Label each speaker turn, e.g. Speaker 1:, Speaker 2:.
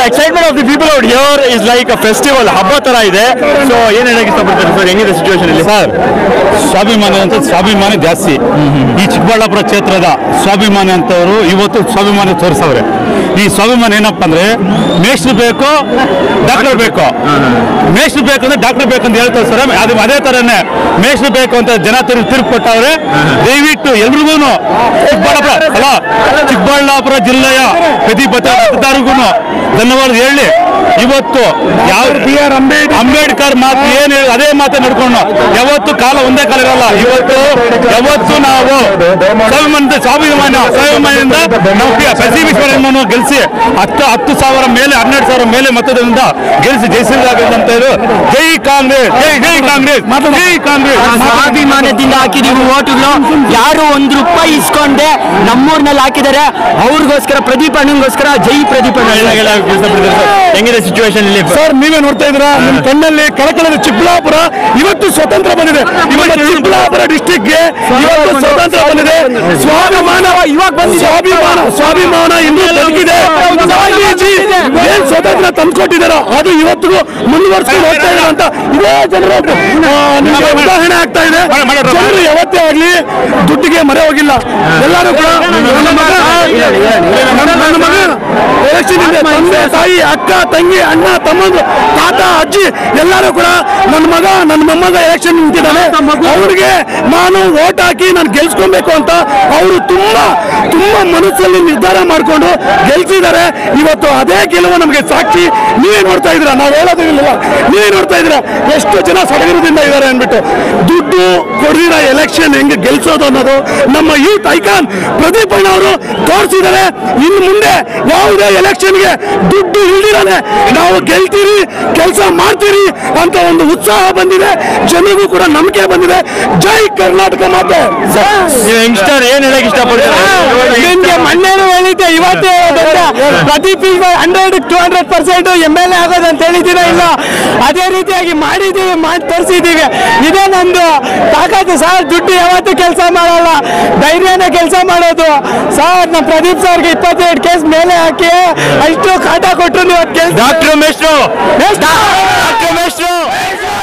Speaker 1: excitement of the people out here is like a festival ಹಬ್ಬ ತರ ಇದೆ so ಏನ್ ಹೇಳಕ್ ಇಷ್ಟಪಡ್ತಾರೆ ಸರ್ ಹೆಂಗಿದೆ ಸಿಚುವೇಶನ್ ಇಲ್ಲಿ
Speaker 2: ಸರ್ ಸ್ವಾಭಿಮಾನಿ ಅಂತ ಸ್ವಾಭಿಮಾನಿ ಜಾಸ್ತಿ ಈ ಚಿಕ್ಕಬಳ್ಳಾಪುರ ಕ್ಷೇತ್ರದ ಸ್ವಾಭಿಮಾನಿ ಅಂತವರು ಇವತ್ತು ಸ್ವಾಭಿಮಾನಿ ತೋರಿಸವ್ರೆ ಈ ಸ್ವಾಭಿಮಾನಿ ಏನಪ್ಪ ಅಂದ್ರೆ ಮೇಷ್ಟ್ರು ಬೇಕು ಡಾಕ್ಟರ್ ಬೇಕು ಮೇಷ್ಟ್ರು ಬೇಕು ಅಂದ್ರೆ ಡಾಕ್ಟರ್ ಬೇಕು ಅಂತ ಹೇಳ್ತಾರೆ ಸರ್ ಅದು ಅದೇ ತರನೇ ಮೇಷ್ಟ್ರು ಬೇಕು ಅಂತ ಜನ ತಿರುಗಿ ತಿರುಗಿ ಕೊಟ್ಟವ್ರೆ ದಯವಿಟ್ಟು ಎಲ್ರಿಗೂ ಚಿಕ್ಕಬಳ್ಳಾಪುರ ಅಲ್ಲ ಚಿಕ್ಕಬಳ್ಳಾಪುರ ಜಿಲ್ಲೆಯ ಪ್ರತಿ ಮತದಾರರಿಗೂ ಧನ್ಯವಾದ ಹೇಳಿ ಇವತ್ತು ಯಾವ ಬಿ ಆರ್ ಅಂಬೇಡ್ಕರ್ ಮಾತು ಏನ್ ಹೇಳಿ ಅದೇ ಮಾತೇ ನಡ್ಕೊಂಡು ಯಾವತ್ತು ಕಾಲ ಒಂದೇ ಕಾಲ ಇರಲ್ಲ ಇವತ್ತು ಯಾವತ್ತು ನಾವು ಸ್ವಾಭಿಮಾನ ಸ್ವಾಭಿಮಾನ ಸ್ವಾಭಿಮಾನದಿಂದ ನಾವು ಪ್ರತಿ ವಿಶ್ವರನ್ನು ಗೆಲ್ಲಿಸಿ ಹತ್ತು ಹತ್ತು ಸಾವಿರ ಮೇಲೆ ಹನ್ನೆರಡು ಸಾವಿರ ಮೇಲೆ ಮತದಿಂದ ಗೆಲ್ಲಿಸಿ ಜಯಿಸಿದಾಗಂತ ಜೈ ಕಾಂಗ್ರೆಸ್ ಜೈ ಜೈ ಕಾಂಗ್ರೆಸ್ ಜೈ ಕಾಂಗ್ರೆಸ್
Speaker 3: ಸ್ವಾಭಿಮಾನದಿಂದ ಹಾಕಿದೀವಿ ಓಟುಗಳು ಯಾರು ಒಂದ್ ರೂಪಾಯಿ ಇಸ್ಕೊಂಡೆ ನಮ್ಮೂರ್ನಲ್ಲಿ ಹಾಕಿದ್ದಾರೆ ಅವ್ರಿಗೋಸ್ಕರ ಪ್ರದೀಪ್ ಅಣ್ಣಂಗೋಸ್ಕರ ಜೈ ಪ್ರದೀಪ್ ಅಣ್ಣ
Speaker 1: ಹೇಳಕ್ ಇಷ್ಟಪಡ್ತಾರೆ ಸರ್ ಹೆಂಗಿದೆ ಸಿಚುವೇಶನ್ ಇಲ್ಲಿ
Speaker 2: ಸರ್ ನೀವೇ ನೋಡ್ತಾ ಇದ್ದೀರಾ ನಿಮ್ಮ ಕಣ್ಣಲ್ಲಿ ಕಳಕಳದ ಚಿಕ್ಕಬಳ್ಳಾಪುರ ಇವತ್ತು ಸ್ವತಂತ್ರ ಬಂದಿದೆ ಇವತ್ತು ಚಿಕ್ಕಬಳ್ಳಾಪುರ ಡಿಸ್ಟಿಕ್ಗೆ ಇವತ್ತು ಸ್ವತಂತ್ರ ಬಂದಿದೆ ಸ್ವಾಭಿಮಾನ ಇವಾಗ ಬಂದ ಸ್ವಾಭಿಮಾನ ಸ್ವಾಭಿಮಾನ ಇನ್ನೂ ಬದುಕಿದೆ ಗಾಂಧೀಜಿ ಏನ್ ಸ್ವತಂತ್ರ ತಂದ್ಕೊಟ್ಟಿದಾರೋ ಅದು ಇವತ್ತಿಗೂ ಮುಂದುವರ್ಸ್ಕೊಂಡು ಹೋಗ್ತಾ ಇದೆ ಅಂತ ಇದೇ ಜನರು ಆ, ನಿಮ್ಗೆ ಉದಾಹರಣೆ ಆಗ್ತಾ ಇದೆ ಜನರು ಯಾವತ್ತೇ ಆಗ್ಲಿ ದುಡ್ಡಿಗೆ ಮರೆ ಹೋಗಿಲ್ಲ ಎಲ್ಲರೂ ಕೂಡ ನನ್ನ ಮಗ ನನ್ನ- ನನ್ನ ಮಗ ಎಲೆಕ್ಷನ್ ಇದೆ ತಂದೆ ತಾಯಿ ಅಕ್ಕ ತಂಗಿ ಅಣ್ಣ ತಮ್ಮಂದು ತಾತ ಅಜ್ಜಿ ಎಲ್ಲರೂ ಕೂಡ ನನ್ನ ಮಗ ನನ್ನ ಮೊಮ್ಮಗ ಎಲೆಕ್ಷನ್ ನಿಂತಿದ್ದಾನೆ ಅವ್ರಿಗೆ ನಾನು ವೋಟ್ ಹಾಕಿ ನಾನು ಗೆಲ್ಸ್ಕೊಬೇಕು ಅಂತ ಅವರು ತುಂಬಾ ತುಂಬಾ ಮನಸ್ಸಲ್ಲಿ ನಿರ್ಧಾರ ಮಾಡಿಕೊಂಡು ಗೆಲ್ಸಿದ್ದಾರೆ ಇವತ್ತು ಅದೇ ಗೆಲುವು ನಮಗೆ ಸಾಕ್ಷಿ ನೀವೇ ನೋಡ್ತಾ ಇದ್ದೀರಾ ನಾವು ಹೇಳೋದಿಲ್ಲ ನೀವೇ ನೋಡ್ತಾ ಇದ್ದೀರಾ ಎಷ್ಟು ಜನ ಸಡಗರದಿಂದ ಇದ್ದಾರೆ ಅಂದ್ಬಿಟ್ಟು ದುಡ್ಡು ಕೊಡಿರ ಎಲೆಕ್ಷನ್ ಹೆಂಗೆ ಗೆಲ್ಸೋದು ಅನ್ನೋದು ನಮ್ಮ ಯೂತ್ ಐಕಾನ್ ಪ್ರದೀಪ್ ಅಣ್ಣ ಅವರು ತೋರಿಸಿದ್ದಾರೆ ಇನ್ನು ಮುಂದೆ ಯಾವುದೇ ಎಲೆಕ್ಷನ್ಗೆ ದುಡ್ಡು ಇಲ್ದಿರಾನೆ ನಾವು ಗೆಲ್ತೀರಿ ಕೆಲಸ ಮಾಡ್ತೀರಿ ಅಂತ ಒಂದು ಉತ್ಸಾಹ ಬಂದಿದೆ ಜನರಿಗೂ ಕೂಡ ನಂಬಿಕೆ ಬಂದಿದೆ ಜೈ ಕರ್ನಾಟಕ ಮಾತೆ
Speaker 1: ಯಂಗ್ಸ್ಟರ್ ಏನ್ ಹೇಳಕ್ ಇಷ್ಟಪಡ್ತಾರೆ
Speaker 3: ನಿಮ್ಗೆ ಮೊನ್ನೆನೂ ಹೇಳಿದ್ದೆ ಇವತ್ತೇ ಹೇಳೋದಂತೆ Pradeep hundred to hundred percent M L A ಆಗೋದು ಅಂತ ಹೇಳಿದ್ದೀರ ಇಲ್ಲ ಅದೇ ರೀತಿಯಾಗಿ ಮಾಡಿದ್ದೀವಿ ಮಾಡಿ ತೋರಿಸಿದ್ದೀವಿ ಇದೇ ನಂದು ತಾಕತ್ತು ಸರ್ ದುಡ್ಡು ಯಾವತ್ತೂ ಕೆಲಸ ಮಾಡಲ್ಲ ಧೈರ್ಯನೇ ಕೆಲಸ ಮಾಡೋದು ಸರ್ ನಮ್ಮ ಪ್ರದೀಪ್ ಸರ್ಗೆ ಇಪ್ಪತ್ತೆರಡು ಕೇಸ್ ಮೇಲೆ ಹಾಕಿ ಅಷ್ಟು ಕಾಟ ಕೊಟ್ಟರು ನೀವು ಕೆಲಸ
Speaker 1: ಡಾಕ್ಟರ್ ಮೇಷ್ಟ್ರು ಡಾಕ್ಟರ್ ಮೇಷ್ಟ್ರು